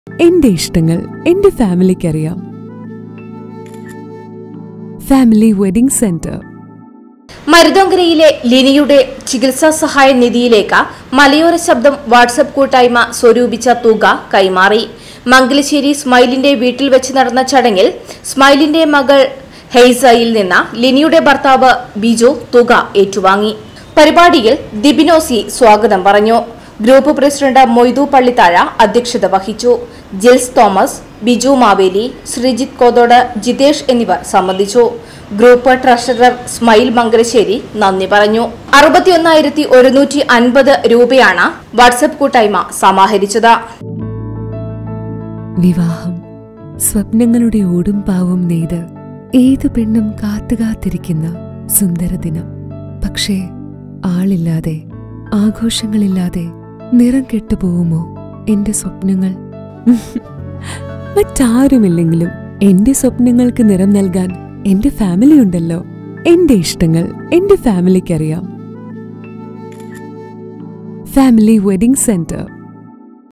എന്റെ ഇഷ്ടങ്ങൾ എന്റെ ഫാമിലിക്കറിയാം ഫാമിലി വെഡിംഗ് സെന്റർ മരുതോങ്കരയിലെ ലിനിയുടെ ചികിത്സാ സഹായ നിധിയിലേക്ക് മലയോര ശബ്ദം വാട്സപ്പ് കൂട്ടായ്മ സ്വരൂപിച്ച തുക കൈമാറി മംഗലശ്ശേരി സ്മൈലിന്റെ വീട്ടിൽ വെച്ച് നടന്ന ചടങ്ങിൽ സ്മൈലിന്റെ മകൾ ഹെയ്സയിൽ നിന്ന് ലിനിയുടെ ഭർത്താവ് ബിജു തുക ഏറ്റുവാങ്ങി പരിപാടിയിൽ ദിബിനോസി സ്വാഗതം പറഞ്ഞു ഗ്രൂപ്പ് പ്രസിഡന്റ് മൊയ്തു പള്ളിത്താഴ അധ്യക്ഷത വഹിച്ചു ജിൽസ് തോമസ് ബിജു മാവേലി ശ്രീജിത്ത് കോതോട് ജിതേഷ് എന്നിവർ സംബന്ധിച്ചു ഗ്രൂപ്പ് ട്രഷറർ സ്മൈൽ മംഗലശ്ശേരി നന്ദി പറഞ്ഞു അറുപത്തിയൊന്നായിരത്തി ഒരുന്നൂറ്റി അൻപത് രൂപയാണ് വാട്സപ്പ് കൂട്ടായ്മ സമാഹരിച്ചത് വിവാഹം സ്വപ്നങ്ങളുടെ ഓടും പാവും നെയ്ത് ഏത് പെണ്ണും കാത്തുകാത്തിരിക്കുന്ന സുന്ദര ദിനം പക്ഷേ ആളില്ലാതെ ആഘോഷങ്ങളില്ലാതെ നിറം കെട്ടുപോകുമോ എന്റെ സ്വപ്നങ്ങൾ മറ്റാരുമില്ലെങ്കിലും എന്റെ സ്വപ്നങ്ങൾക്ക് നിറം നൽകാൻ എന്റെ ഫാമിലി ഉണ്ടല്ലോ എന്റെ ഇഷ്ടങ്ങൾ എന്റെ ഫാമിലിക്കറിയാം ഫാമിലി വെഡിംഗ് സെന്റർ